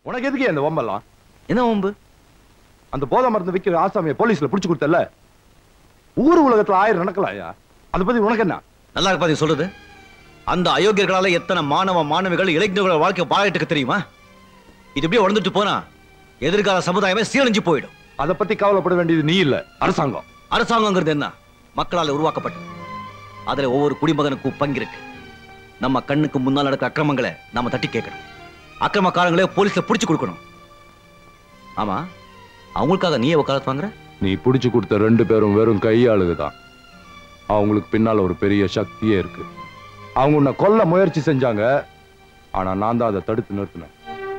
உனக்கு எதுக்கு அந்த வம்பெல்லாம் என்ன வம்பு அந்த போதை மருந்து விற்கிற ஆசாமியை போலீஸ்ல புடிச்சு கொடுத்தல ஊர் உலகத்துல ஆயிரம் நடக்கலாயா அதை பத்தி உனக்கு என்ன நல்லா இருப்பா நீ சொல்றது அந்த அயோக்கியர்களால எத்தனை மாணவ மாணவிகள் இளைஞர்கள் வாழ்க்கை வாழட்டுக்கு தெரியுமா இது இப்படியே உடந்துட்டு போனா எதிர்கால சமுதாயமே சீரழிஞ்சு போயிடும் அதை பத்தி கவலைப்பட வேண்டியது நீ இல்ல அரசாங்கம் அரசாங்கங்கிறது என்ன மக்களால் உருவாக்கப்பட்டது அதுல ஒவ்வொரு குடிமகனுக்கும் பங்கு இருக்கு நம்ம கண்ணுக்கு முன்னால் நடக்கிற அக்கிரமங்களை நாம தட்டி கேட்கணும் அக்கிரமக்காரங்களே போலீஸ்ல புடிச்சு கொடுக்கணும் ஆமா அவங்களுக்காக நீயே வக்காலத்து வாங்குற நீ புடிச்சு கொடுத்த ரெண்டு பேரும் வெறும் கையாளுக தான் அவங்களுக்கு பின்னால ஒரு பெரிய சக்தியே இருக்கு அவங்க உன்னை கொல்ல முயற்சி செஞ்சாங்க ஆனா நான் தான் அதை தடுத்து நிறுத்தினேன்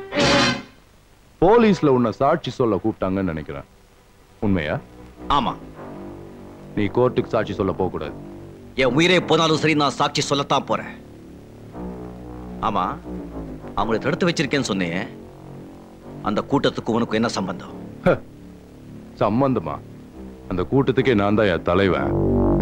போலீஸ்ல உன்னை சாட்சி சொல்ல கூப்பிட்டாங்கன்னு நினைக்கிறேன் உண்மையா ஆமா நீ கோர்ட்டுக்கு சாட்சி சொல்ல போக கூடாது என் உயிரே போனாலும் சரி நான் சாட்சி சொல்லத்தான் போறேன் ஆமா அவங்களை தடுத்து வச்சிருக்கேன்னு சொன்னேன் அந்த கூட்டத்துக்கு உனக்கு என்ன சம்பந்தம் சம்பந்தமா அந்த கூட்டத்துக்கே நான் தான் என் தலைவன்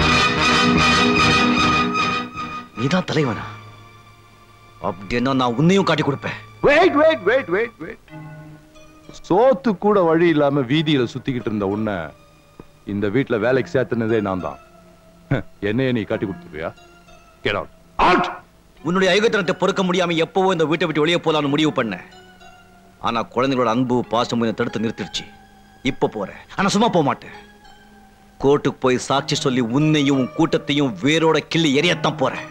நீதான் தலைவனா அப்படின்னா நான் உன்னையும் காட்டி கொடுப்பேன் wait wait wait wait wait சோத்து கூட வழி இல்லாம வீதியில சுத்திக்கிட்டு இருந்த உன்னை இந்த வீட்ல வேலைக்கு சேர்த்துனதே நான் தான் என்னைய நீ காட்டி கொடுத்துருவியா Get out. Out! உன்னுடைய ஐகத்தனத்தை பொறுக்க முடியாம எப்பவோ இந்த வீட்டை விட்டு வெளியே போலாம்னு முடிவு பண்ணேன் ஆனா குழந்தைகளோட அன்பு பாசமும் என்னை தடுத்து நிறுத்திடுச்சு இப்ப போறேன் ஆனா சும்மா போக மாட்டேன் கோர்ட்டுக்கு போய் சாட்சி சொல்லி உன்னையும் உன் கூட்டத்தையும் வேரோட கிள்ளி எரியத்தான் போறேன்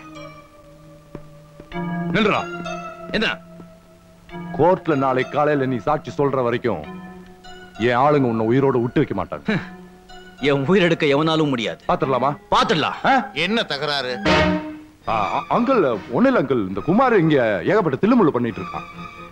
நில்றா என்ன கோர்ட்ல நாளை காலையில நீ சாட்சி சொல்ற வரைக்கும் என் ஆளுங்க உன்னை உயிரோட விட்டு வைக்க மாட்டாங்க என் உயிரெடுக்க எவனாலும் முடியாது பாத்துடலாமா பாத்துடலாம் என்ன தகராறு அங்கிள் ஒண்ணு இல்ல அங்கிள் இந்த குமார் இங்க ஏகப்பட்ட தில்லுமுள்ளு பண்ணிட்டு இருக்கான்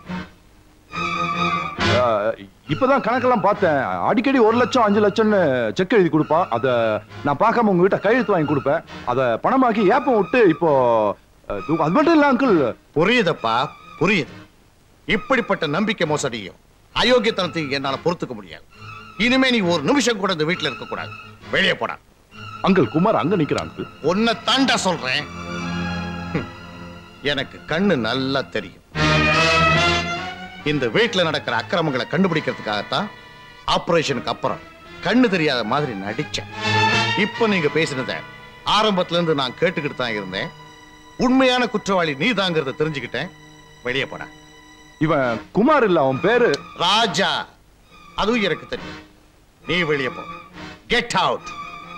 ஆ, இப்பதான் கணக்கெல்லாம் பார்த்தேன் அடிக்கடி ஒரு லட்சம் அஞ்சு லட்சம்னு செக் எழுதி கொடுப்பான் அத நான் பார்க்காம உங்ககிட்ட கையெழுத்து வாங்கி கொடுப்பேன் அத பணமாக்கி ஏப்பம் விட்டு இப்போ அஹ், அது மட்டும் இல்ல அங்கிள் புரியுதப்பா புரியுது இப்படிப்பட்ட நம்பிக்கை மோசடியும் அயோக்கியத்தனத்தையும் என்னால பொறுத்துக்க முடியாது இனிமே நீ ஒரு நிமிஷம் கூட இந்த வீட்டுல இருக்க கூடாது வெளியே போடா அங்கிள் குமார் அங்க நிக்கிறான் அங்கிள் உன்னை தாண்டா சொல்றேன் ஹம். எனக்கு கண்ணு நல்லா தெரியும் இந்த வீட்டுல நடக்கிற அக்கிரமங்களை கண்டுபிடிக்கிறதுக்காகத்தான் ஆபரேஷனுக்கு அப்புறம் கண்ணு தெரியாத மாதிரி நடிச்சேன் இப்ப நீங்க பேசினத ஆரம்பத்துல இருந்து நான் கேட்டுக்கிட்டு தான் இருந்தேன் உண்மையான குற்றவாளி நீ தாங்கிறத தெரிஞ்சுக்கிட்டேன் வெளியே போட இவன் குமார் இல்ல அவன் பேரு ராஜா அதுவும் எனக்கு தெரியும் நீ வெளியே போ கெட் அவுட்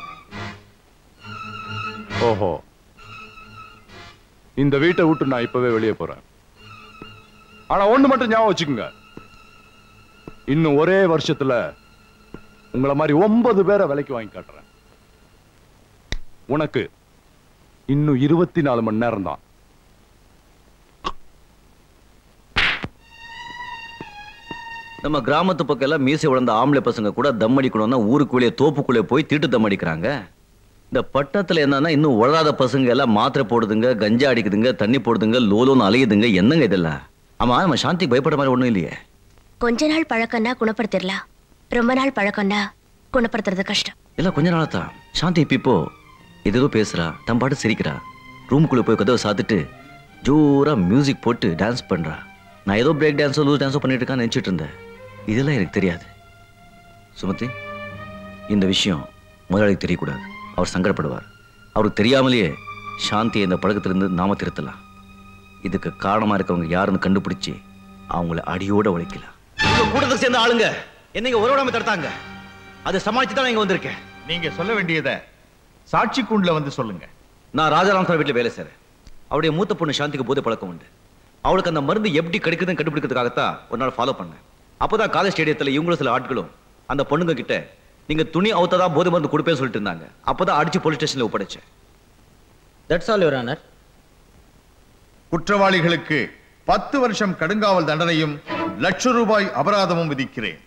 ஓஹோ இந்த வீட்டை விட்டு நான் இப்பவே வெளியே போறேன் ஆனா ஒண்ணு மட்டும் ஞாபகம் வச்சுக்கோங்க இன்னும் ஒரே வருஷத்துல உங்கள மாதிரி ஒன்பது பேரை விலைக்கு வாங்கி காட்டுறேன் உனக்கு இன்னும் இருபத்தி நாலு மணி நேரம் தான் நம்ம கிராமத்து பக்கம் எல்லாம் மீசை விழுந்த ஆம்பளை பசங்க கூட தம் அடிக்கணும்னா ஊருக்குள்ளே தோப்புக்குள்ளே போய் தீட்டு தம் அடிக்கிறாங்க இந்த பட்டணத்துல என்னன்னா இன்னும் உழறாத பசங்க எல்லாம் மாத்திரை போடுதுங்க கஞ்சா அடிக்குதுங்க தண்ணி போடுதுங்க லோலோன்னு அலையுதுங்க என்னங்க இதெல்லாம் ஆமா நம்ம சாந்திக்கு பயப்படுற மாதிரி ஒண்ணும் இல்லையே கொஞ்ச நாள் பழக்கம்னா குணப்படுத்திடலாம் ரொம்ப நாள் பழக்கம்னா குணப்படுத்துறது கஷ்டம் இல்ல கொஞ்ச நாளா தான் சாந்தி இப்ப இப்போ ஏதோ பேசுறா தன் பாட்டு சிரிக்கிறா ரூமுக்குள்ள போய் கதவை சாத்துட்டு ஜோரா மியூசிக் போட்டு டான்ஸ் பண்றா நான் ஏதோ பிரேக் டான்ஸோ லூஸ் டான்ஸோ பண்ணிட்டு இருக்கான்னு நினைச்சிட்டு இருந்தேன் இதெல்லாம் எனக்கு தெரியாது சுமதி இந்த விஷயம் முதலாளிக்கு தெரியக்கூடாது அவர் சங்கடப்படுவார் அவருக்கு தெரியாமலேயே சாந்தியை இந்த பழக்கத்திலிருந்து நாம திருத்தலாம் இதுக்கு காரணமா இருக்கவங்க யாருன்னு கண்டுபிடிச்சு அவங்கள அடியோட உழைக்கலாம் கூட்டத்துக்கு சேர்ந்த ஆளுங்க என்னைங்க உறவிடாம தடுத்தாங்க அதை சமாளிச்சு தான் இங்க வந்திருக்கேன் நீங்க சொல்ல வேண்டியதை சாட்சி கூண்டுல வந்து சொல்லுங்க நான் ராஜாராம் சார் வீட்டில் வேலை செய்றேன் அவருடைய மூத்த பொண்ணு சாந்திக்கு போதை பழக்கம் உண்டு அவளுக்கு அந்த மருந்து எப்படி கிடைக்குதுன்னு கண்டுபிடிக்கிறதுக்காகத்தான் ஒரு நாள் ஃபாலோ பண்ணேன் அப்போதான் காலேஜ் ஸ்டேடியத்தில் இவங்களும் சில ஆட்களும் அந்த பொண்ணுங்க கிட்ட நீங்க துணி அவுத்ததா போதை மருந்து கொடுப்பேன்னு சொல்லிட்டு இருந்தாங்க அப்பதான் அடிச்சு போலீஸ் ஸ்டேஷன்ல ஒப்படைச்சேன் தட்ஸ் ஆல் யுவர் ஆனர் குற்றவாளிகளுக்கு பத்து வருஷம் கடுங்காவல் தண்டனையும் லட்ச ரூபாய் அபராதமும் விதிக்கிறேன்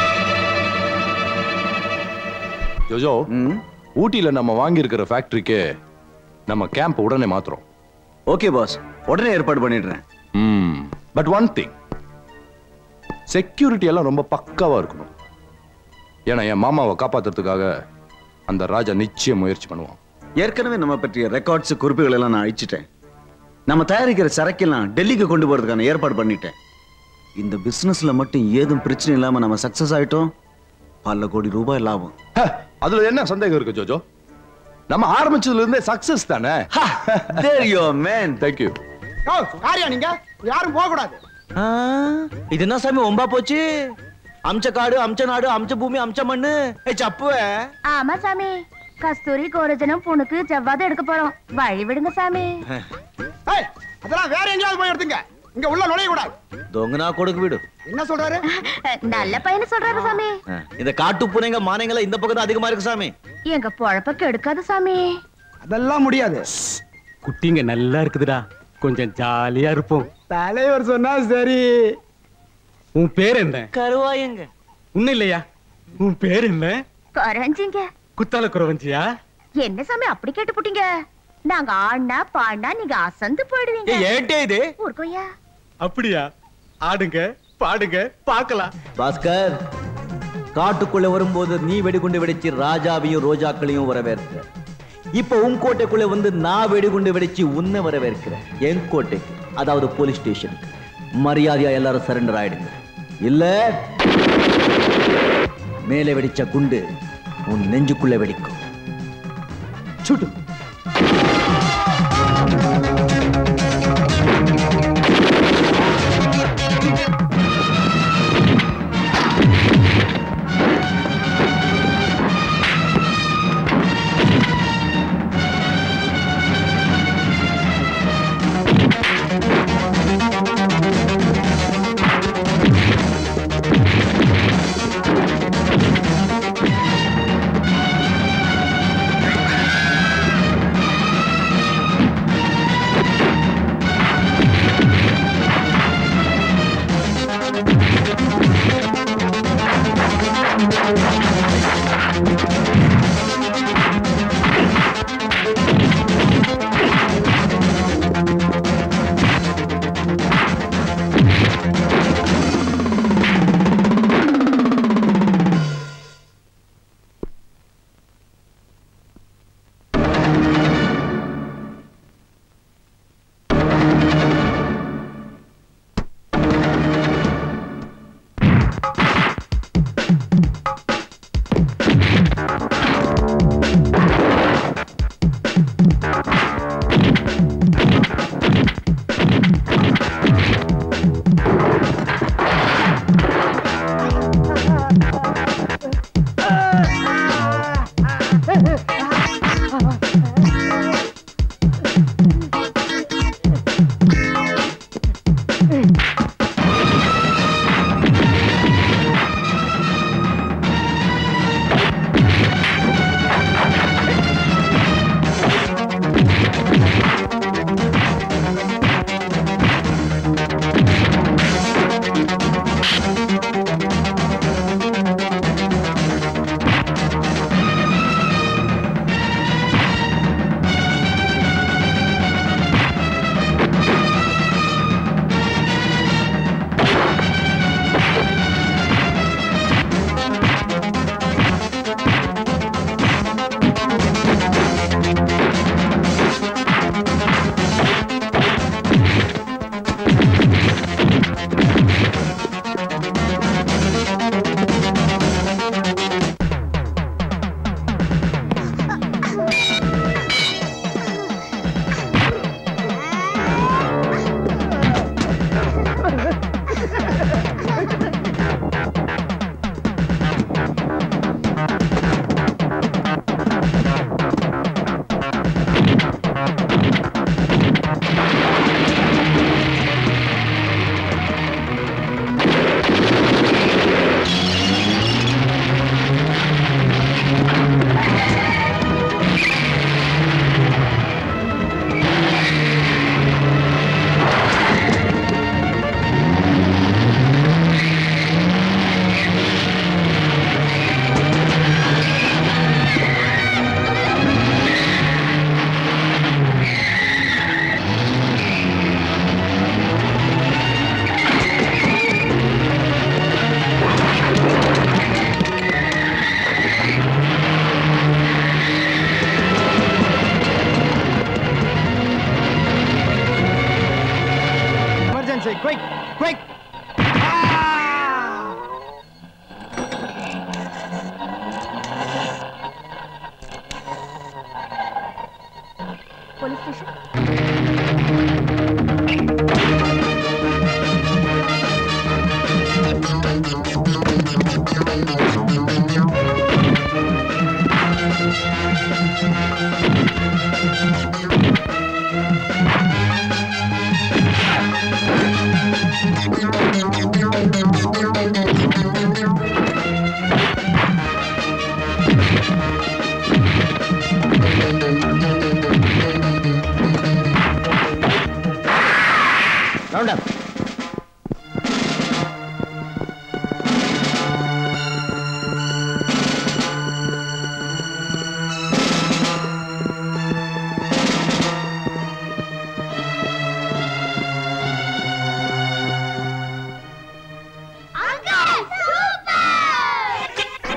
ஜோஜோ ஊட்டியில நம்ம வாங்கி இருக்கிற ஃபேக்டரிக்கு நம்ம கேம்ப் உடனே மாத்துறோம் ஓகே பாஸ் உடனே ஏற்பாடு பண்ணிடுறேன் பட் ஒன் திங் செக்யூரிட்டி எல்லாம் ரொம்ப பக்காவா இருக்கணும் ஏன்னா என் மாமாவை காப்பாத்துறதுக்காக அந்த ராஜா நிச்சயம் முயற்சி பண்ணுவான் ஏற்கனவே நம்ம பற்றிய ரெக்கார்ட்ஸ் குறிப்புகள் எல்லாம் நான் அழிச்சிட்டேன் நம்ம தயாரிக்கிற சரக்கெல்லாம் டெல்லிக்கு கொண்டு போறதுக்கான ஏற்பாடு பண்ணிட்டேன் இந்த பிசினஸ்ல மட்டும் ஏதும் பிரச்சனை இல்லாம நம்ம சக்சஸ் ஆயிட்டோம் பல கோடி ரூபாய் லாபம் ஹ, அதுல என்ன சந்தேகம் இருக்கு ஜோஜோ நம்ம ஆரம்பிச்சதுல இருந்தே சக்சஸ் தானே There you are, man. Thank you ஓ யாரியா நீங்க யாரும் போக கூடாது ஆ, இது என்ன சாமி ஒம்பா போச்சு அம்ச காடு அம்ச நாடு அம்ச பூமி அம்ச மண்ணு ஏய் சப்புவே ஆமா சாமி கஸ்தூரி கோரஜனம் புணுக்கு ஜவ்வாது எடுக்க போறோம் வழி விடுங்க சாமி ஏய் அதெல்லாம் வேற எங்கேயாவது போய் எடுத்துங்க இங்க உள்ள நுழைய கூடாது தொங்கனா கொடுக்கு விடு என்ன சொல்றாரு நல்ல பையனு சொல்றாரு சாமி ஆ, இந்த காட்டு பூனைங்க மானைங்கள இந்த பக்கம் தான் அதிகமா இருக்கு சாமி எங்க பொழப்ப கெடுக்காது சாமி அதெல்லாம் முடியாது குட்டிங்க நல்லா இருக்குதுடா கொஞ்சம் ஜாலியா இருப்போம் தலைவர் சொன்னா சரி உன் பேர் என்ன கருவாயங்க ஒண்ணும் இல்லையா உன் பேர் என்ன குறைஞ்சிங்க குத்தால குறவஞ்சியா என்ன சாமி அப்படி கேட்டு புட்டீங்க நாங்க ஆடினா பாடினா நீங்க அசந்து போயிடுவீங்க ஏய் ஏன்டே இது ஊருக்கோயா அப்படியா ஆடுங்க பாடுங்க பார்க்கலாம் பாஸ்கர் காட்டுக்குள்ள வரும்போது நீ வெடிகுண்டு வெடிச்சு ராஜாவையும் ரோஜாக்களையும் வரவேற்கிற இப்ப உன் கோட்டைக்குள்ள வந்து நான் வெடிகுண்டு வெடிச்சு உன்னை வரவேற்கிறேன் என் கோட்டைக்கு அதாவது போலீஸ் ஸ்டேஷனுக்கு மரியாதையா எல்லாரும் சரண்டர் ஆயிடுங்க இல்ல மேலே வெடிச்ச குண்டு உன் நெஞ்சுக்குள்ள வெடிக்கும் சுட்டு ஆ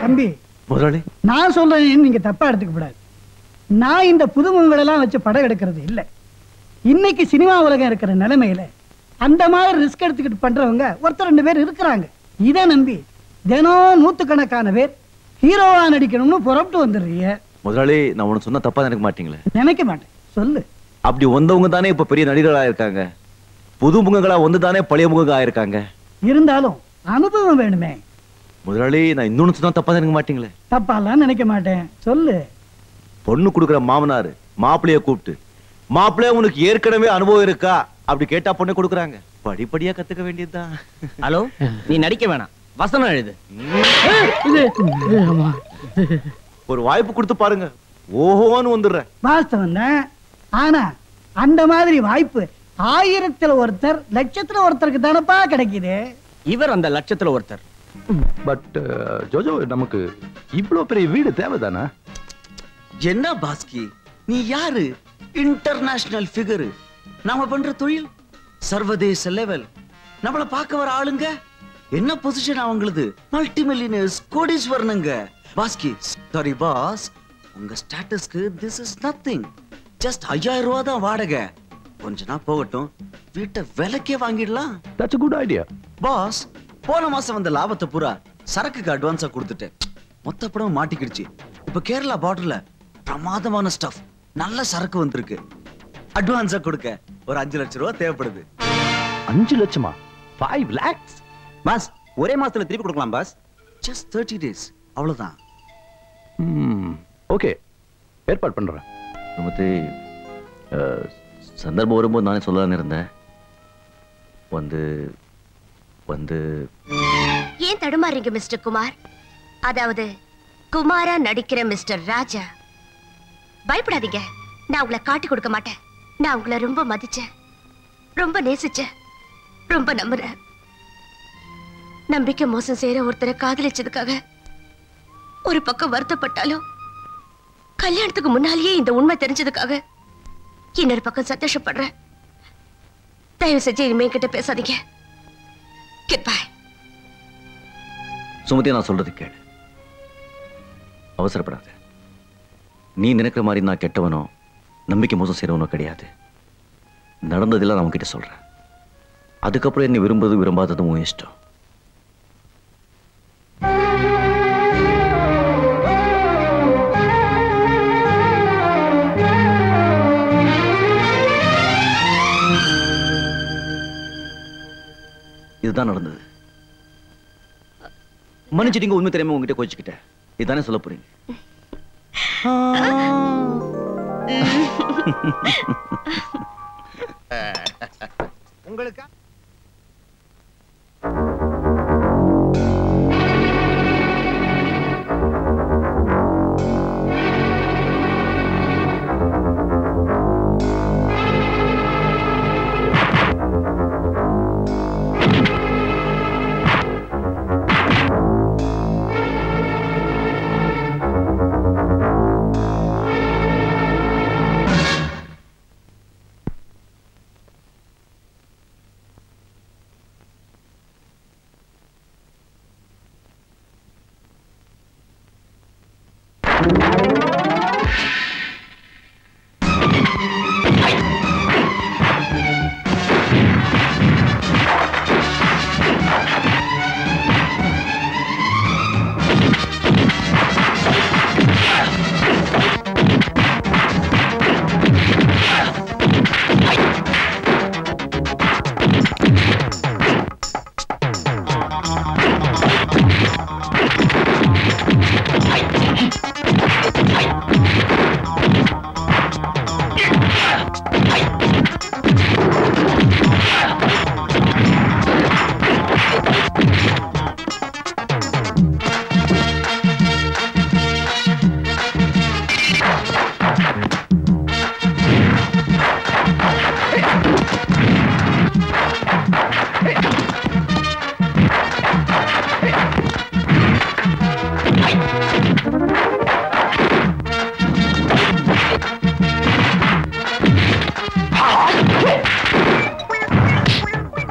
தம்பி முதலாளி நான் சொல்றேன் நீங்க தப்பா எடுத்துக்க கூடாது நான் இந்த புதுமுகங்களெல்லாம் வச்சு படம் எடுக்கிறது இல்ல இன்னைக்கு சினிமா உலகம் இருக்கிற நிலைமையில அந்த மாதிரி ரிஸ்க் எடுத்துக்கிட்டு பண்றவங்க ஒருத்தர் ரெண்டு பேர் இருக்கிறாங்க இதை நம்பி தினம் நூத்துக்கணக்கான பேர் ஹீரோவா நடிக்கணும்னு புறப்பட்டு வந்துடுறீங்க முதலாளி நான் உனக்கு சொன்னா தப்பா நினைக்க மாட்டீங்களே நினைக்க மாட்டேன் சொல்லு அப்படி வந்தவங்க தானே இப்ப பெரிய நடிகர்களா இருக்காங்க புது முகங்களா வந்து தானே பழைய முகங்களா இருக்காங்க இருந்தாலும் அனுபவம் வேணுமே முதலாளி நான் இன்னொன்னு சொன்னா தப்பா நினைக்க மாட்டீங்களே தப்பாலாம் நினைக்க மாட்டேன் சொல்லு பொண்ணு கொடுக்குற மாமனாரு மாப்பிளைய கூப்பிட்டு மாப்பிளைய உனக்கு ஏற்கனவே அனுபவம் இருக்கா அப்படி கேட்டா பொண்ணு கொடுக்குறாங்க படிப்படியா கத்துக்க வேண்டியதுதான் ஹலோ நீ நடிக்க வேணாம் வசனம் எழுது ஒரு வாய்ப்பு கொடுத்து பாருங்க ஓஹோன்னு வந்துடுறேன் வாஸ்தவம் தான் ஆனா அந்த மாதிரி வாய்ப்பு ஆயிரத்துல ஒருத்தர் லட்சத்துல ஒருத்தருக்கு தானப்பா கிடைக்குது இவர் அந்த லட்சத்துல ஒருத்தர் பட் ஜோஜோ நமக்கு இவ்வளவு பெரிய வீடு தேவைதானா என்ன பாஸ்கி நீ யாரு இன்டர்நேஷனல் ஃபிகர் நாம பண்ற தொழில் சர்வதேச லெவல் நம்மள பார்க்க வர ஆளுங்க என்ன பொசிஷன் அவங்களுது மல்டி மில்லியனர்ஸ் கோடீஸ்வரனுங்க பாஸ்கி சாரி பாஸ் உங்க ஸ்டேட்டஸ்க்கு திஸ் இஸ் நத்திங் ஜஸ்ட் ஐயாயிரம் ரூபா தான் வாடகை கொஞ்ச நாள் போகட்டும் வீட்டை விலைக்கே வாங்கிடலாம் தட்ஸ் குட் ஐடியா பாஸ் போன மாசம் வந்த லாபத்தை பூரா சரக்குக்கு அட்வான்ஸா கொடுத்துட்டேன் மொத்த படம் மாட்டிக்கிடுச்சு இப்ப கேரளா பார்டர்ல பிரமாதமான ஸ்டஃப் நல்ல சரக்கு வந்திருக்கு அட்வான்ஸா கொடுக்க ஒரு அஞ்சு லட்சம் ரூபாய் தேவைப்படுது அஞ்சு லட்சமா ஃபைவ் லேக்ஸ் பாஸ் ஒரே மாசத்துல திருப்பி கொடுக்கலாம் பாஸ் ஜஸ்ட் தேர்ட்டி டேஸ் அவ்வளவுதான் ஓகே ஏற்பாடு பண்றேன் சுமதி அஹ், சந்தர்ப்பம் வரும்போது நானே சொல்லலாம்னு இருந்தேன் வந்து வந்து ஏன் தடுமாறீங்க மிஸ்டர் குமார் அதாவது குமாரா நடிக்கிற மிஸ்டர் ராஜா பயப்படாதீங்க நான் உங்களை காட்டி கொடுக்க மாட்டேன் நான் உங்களை ரொம்ப மதிச்சேன் ரொம்ப நேசிச்சேன் ரொம்ப நம்புறேன் நம்பிக்கை மோசம் செய்யற ஒருத்தரை காதலிச்சதுக்காக ஒரு பக்கம் வருத்தப்பட்டாலும் கல்யாணத்துக்கு முன்னாலேயே இந்த உண்மை தெரிஞ்சதுக்காக இன்னொரு பக்கம் சந்தோஷப்படுறேன் தயவு செஞ்சு இனிமே கிட்ட பேசாதீங்க Goodbye. சுமதி நான் சொல்றது கேளு அவசரப்படாத நீ நினைக்கிற மாதிரி நான் கெட்டவனோ நம்பிக்கை மோசம் செய்றவனோ கிடையாது நடந்ததெல்லாம் நான் உன்கிட்ட சொல்றேன் அதுக்கப்புறம் என்னை விரும்புறது விரும்பாததும் உன் இஷ்டம் இதுதான் நடந்தது மன்னிச்சிட்டீங்க உண்மை தெரியாம உங்ககிட்ட கோச்சிக்கிட்டேன் இதுதானே சொல்ல போறீங்க உங்களுக்கு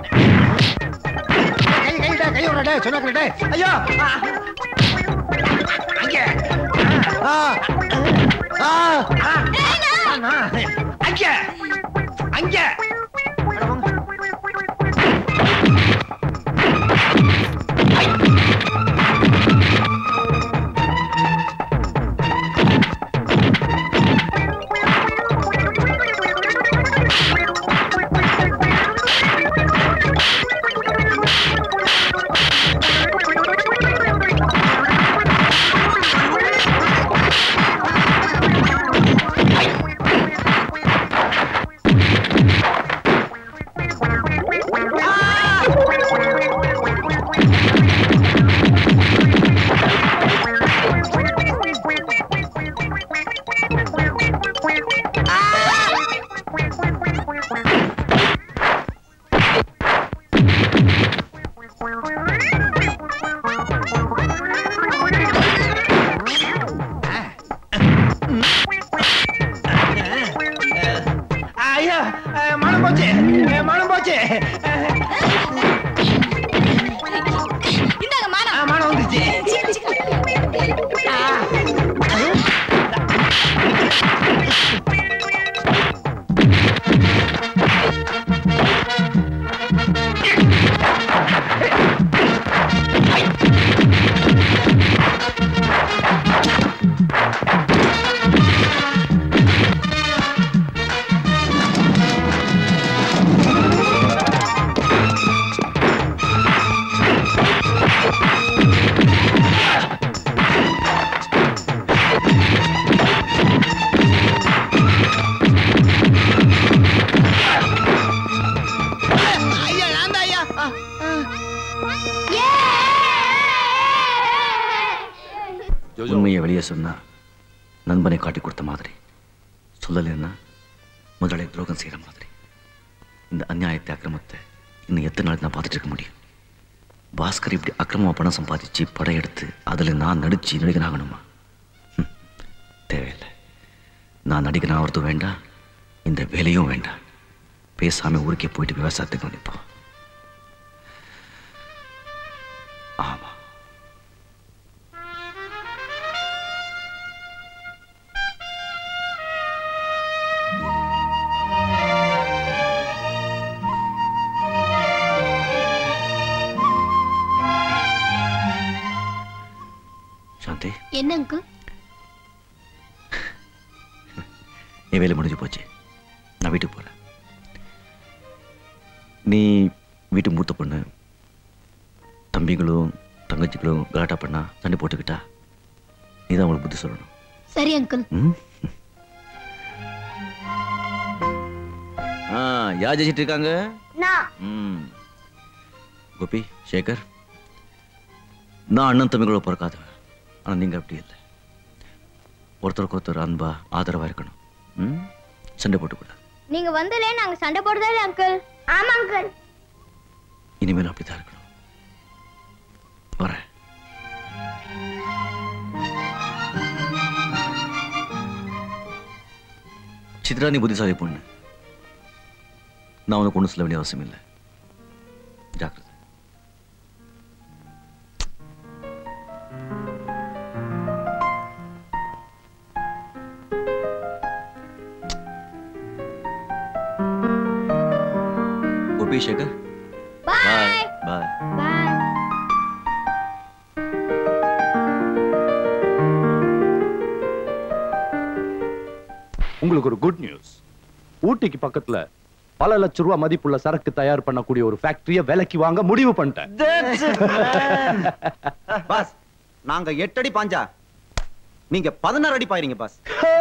கை கைடா கை விடுறா சொன்னாக்கடா ஐயோ அங்க அங்க அங்க ஐயா அஹ், மனம் போச்சு அஹ், மனம் போச்சு இந்தாங்க மானம் அஹ், மனம் வந்துச்சு ஐயா நான் தான் ஐயா அஹ், அஹ். ஜோஜோ உண்மையை வெளியே சொன்னா நண்பனை காட்டி கொடுத்த மாதிரி சொல்லலைன்னா முதலாளி துரோகம் செய்யற மாதிரி இந்த அநியாயத்தை அக்கிரமத்தை இன்னும் எத்தனை நாளைக்கு நான் பார்த்துட்டு இருக்க முடியும் பாஸ்கர் இப்படி அக்கிரமமா பணம் சம்பாதிச்சு படையெடுத்து அதில் நான் நடிச்சு நடிகன் ஆகணுமா ஹம், தேவையில்லை நான் நடிகன் ஆகிறது வேண்டாம் இந்த வேலையும் வேண்டாம் பேசாம ஊருக்கே போயிட்டு விவசாயத்துக்கு நிற்போம் ஆமா சாந்தி என்ன அங்கு என் வேலை முடிஞ்சு போச்சு நான் வீட்டுக்கு போறேன் நீ வீட்டு மூத்த பொண்ணு தம்பிகளும் தங்கச்சிகளும் கலாட்டா பண்ணா சண்டை போட்டுக்கிட்டா நீ தான் அவங்களுக்கு புத்தி சொல்லணும் சரி அங்கிள் ம்? ஆ யார் ஜெயிச்சிட்டு இருக்காங்க நான் ம் கோபி சேகர் நான் அண்ணன் தம்பிகளோட பிறக்காதவன் ஆனால் நீங்கள் அப்படி இல்லை ஒருத்தருக்கு ஒருத்தர் அன்பா ஆதரவாக இருக்கணும் ம் சண்டை போட்டுக்கூடாது நீங்க வந்தலே நாங்க சண்டை போடுறதே இல்ல அங்கிள் ஆமா அங்கிள் இனிமேல் அப்படித்தான் இருக்கணும் வரேன் சித்ரா நீ புத்திசாலி பொண்ணு நான் உனக்கு ஒன்றும் சொல்ல வேண்டிய அவசியம் இல்லை ஜாக்கிரதை கோபி சேகர் பாய் பாய் பாய் உங்களுக்கு ஒரு குட் நியூஸ் ஊட்டிக்கு பக்கத்துல பல லட்ச ரூபாய் மதிப்புள்ள சரக்கு தயார் பண்ணக்கூடிய ஒரு ஃபேக்டரிய விலைக்கு வாங்க முடிவு பண்ணிட்டேன் பாஸ் நாங்க எட்டு அடி பாஞ்சா நீங்க பதினாறு அடி பாயிருங்க பாஸ்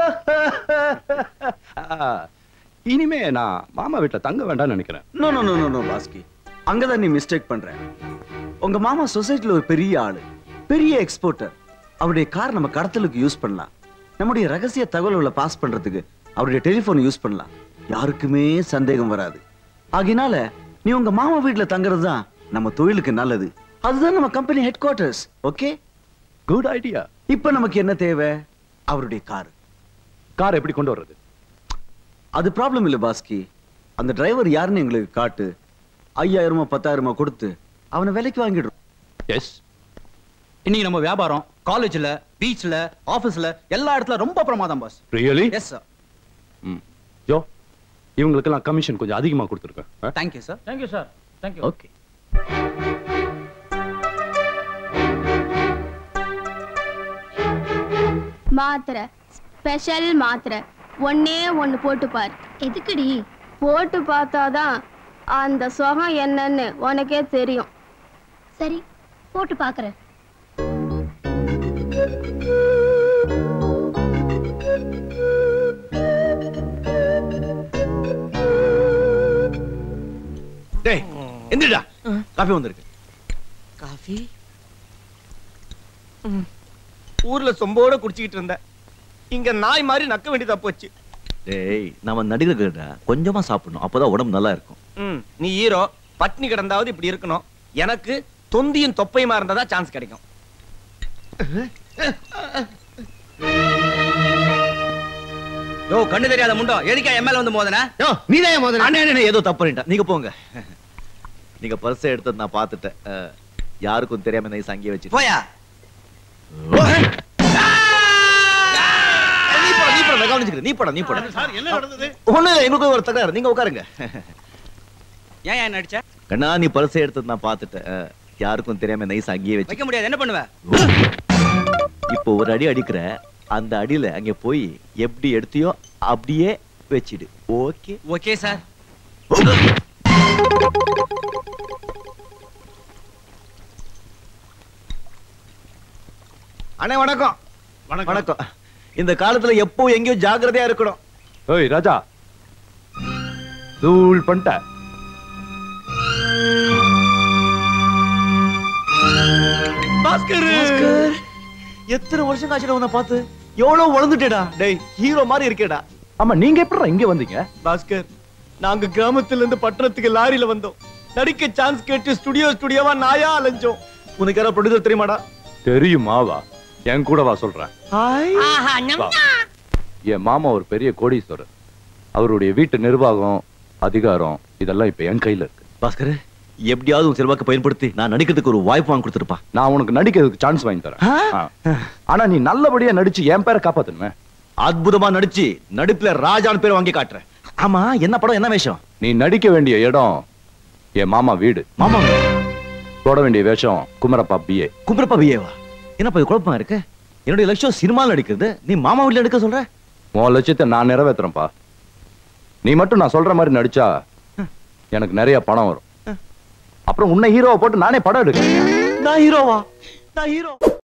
ஆ, இனிமே நான் மாமா வீட்டுல தங்க வேண்டாம்னு நினைக்கிறேன் no no no no no Baski அங்கதான் நீ மிஸ்டேக் பண்ற உங்க மாமா சொசைட்டில ஒரு பெரிய ஆளு பெரிய எக்ஸ்போர்ட்டர் அவருடைய கார் நம்ம கடத்தலுக்கு யூஸ் பண்ணலாம் நம்முடைய ரகசிய தகவல்களை பாஸ் பண்றதுக்கு அவருடைய டெலிபோன் யூஸ் பண்ணலாம் யாருக்குமே சந்தேகம் வராது ஆகினால நீ உங்க மாமா வீட்டுல தங்குறது தான் நம்ம தொழிலுக்கு நல்லது அதுதான் நம்ம company headquarters okay good idea இப்ப நமக்கு என்ன தேவை அவருடைய கார் கார் எப்படி கொண்டு வர்றது அது ப்ராப்ளம் இல்ல பாஸ்கி அந்த டிரைவர் யாருன்னு எங்களுக்கு காட்டு ஐயாயிரமோ பத்தாயிரமோ கொடுத்து அவனை விலைக்கு வாங்கிடுறோம் எஸ் இன்னைக்கு நம்ம வியாபாரம் காலேஜ்ல பீச்ல ஆபீஸ்ல எல்லா இடத்துல ரொம்ப பிரமாதம் பாஸ் ரியலி எஸ் சார் ம் ஜோ இவங்களுக்கெல்லாம் கமிஷன் கொஞ்சம் அதிகமா கொடுத்துருக்கேன் thank you sir thank you sir thank you okay மாத்திரை ஸ்பெஷல் மாத்திரை ஒன்னே ஒன்னு போட்டு பார் எதுக்குடி போட்டு பார்த்தாதான் அந்த சுகம் என்னன்னு உனக்கே தெரியும் சரி போட்டு பாக்குறேன் டேய் எந்திரடா காஃபி வந்திருக்கு காஃபி ஊர்ல சொம்போட குடிச்சிக்கிட்டு இருந்தேன் இங்க நாய் மாதிரி நக்க வேண்டியதா போச்சு டேய் நம்ம நடிகர்கள்டா கொஞ்சமா சாப்பிடணும் அப்பதான் உடம்பு நல்லா இருக்கும் ம் நீ ஹீரோ பட்னி கிடந்தாவது இப்படி இருக்கணும் எனக்கு தொந்தியும் தொப்பையுமா இருந்தா சான்ஸ் கிடைக்கும் யோ கண்ணு தெரியாத முண்டோ எதுக்கா எம்எல்ஏ வந்து மோதன யோ நீதான் முதல்ல அண்ணே அண்ணே ஏதோ தப்பு பண்ணிட்டேன் நீங்க போங்க நீங்க பர்ஸ் எடுத்தது நான் பார்த்துட்டேன் அஹ், யாருக்கும் தெரியாம நைஸ் அங்கேயே வச்சு போயா நீ போட நீ போட நான் கவனிச்சுக்கிறேன் நீ போட நீ போட சார் என்ன நடந்தது ஒண்ணு இல்லை எங்களுக்கு ஒரு தகராறு நீங்க உட்காருங்க ஏன் ஏன் நடிச்ச கண்ணா நீ பர்ஸ் எடுத்தது நான் பார்த்துட்டேன் அஹ், யாருக்கும் தெரியாம நைஸ் அங்கேயே வச்சு வைக்க முடியாது என்ன பண்ணுவ இப்போ ஒரு அடி அடிக்கிற அந்த அடியில அங்க போய் எப்படி எடுத்தியோ அப்படியே வச்சிடு ஓகே ஓகே சார் அண்ணே வணக்கம் வணக்கம் இந்த காலத்துல எப்போ எங்கேயோ ஜாக்கிரதையா இருக்கணும் ஏய் ராஜா தூள் பண்ணிட்ட பாஸ்கர் எத்தனை வருஷம் ஆச்சுடா உன்னை பார்த்து எவ்வளவு வளர்ந்துட்டேடா டேய் ஹீரோ மாதிரி இருக்கேடா ஆமா நீங்க எப்படி இங்க வந்தீங்க பாஸ்கர் நாங்க கிராமத்துல இருந்து பட்டணத்துக்கு லாரியில வந்தோம் நடிக்க சான்ஸ் கேட்டு ஸ்டுடியோ ஸ்டுடியோவா நாயா அலைஞ்சோம் உனக்கு யாரோ ப்ரொடியூசர் தெரியுமாடா தெரியுமாவா என் கூட வா சொல்றேன் வா. என் மாமா ஒரு பெரிய கோடீஸ்வரர் அவருடைய வீட்டு நிர்வாகம் அதிகாரம் இதெல்லாம் இப்ப என் கையில இருக்கு பாஸ்கர் எப்படியாவது உன் செல்வாக்கு பயன்படுத்தி நான் நடிக்கிறதுக்கு ஒரு வாய்ப்பு வாங்கி கொடுத்துருப்பா நான் உனக்கு நடிக்கிறதுக்கு சான்ஸ் வாங்கி தரேன் ஆ. ஆனா நீ நல்லபடியா நடிச்சு என் பேரை காப்பாத்தணுமே அற்புதமா நடிச்சு நடிப்புல ராஜான்னு பேர் வாங்கி காட்டுறேன் ஆமா என்ன படம் என்ன வேஷம் நீ நடிக்க வேண்டிய இடம் என் மாமா வீடு மாமா போட வேண்டிய வேஷம் குமரப்பா பிஏ கும்பிரப்பா வியேவா என்னப்பா இது குழப்பமா இருக்கு என்னுடைய லட்சம் சினிமாவில் நடிக்கிறது நீ மாமா வீட்டுல எடுக்க சொல்ற உன் லட்சியத்தை நான் நிறைவேத்துறேன்ப்பா நீ மட்டும் நான் சொல்ற மாதிரி நடிச்சா எனக்கு நிறைய பணம் வரும் அப்புறம் உன்னை ஹீரோவை போட்டு நானே படம் எடுக்கிறேன் நான் ஹீரோவா நான் ஹீரோ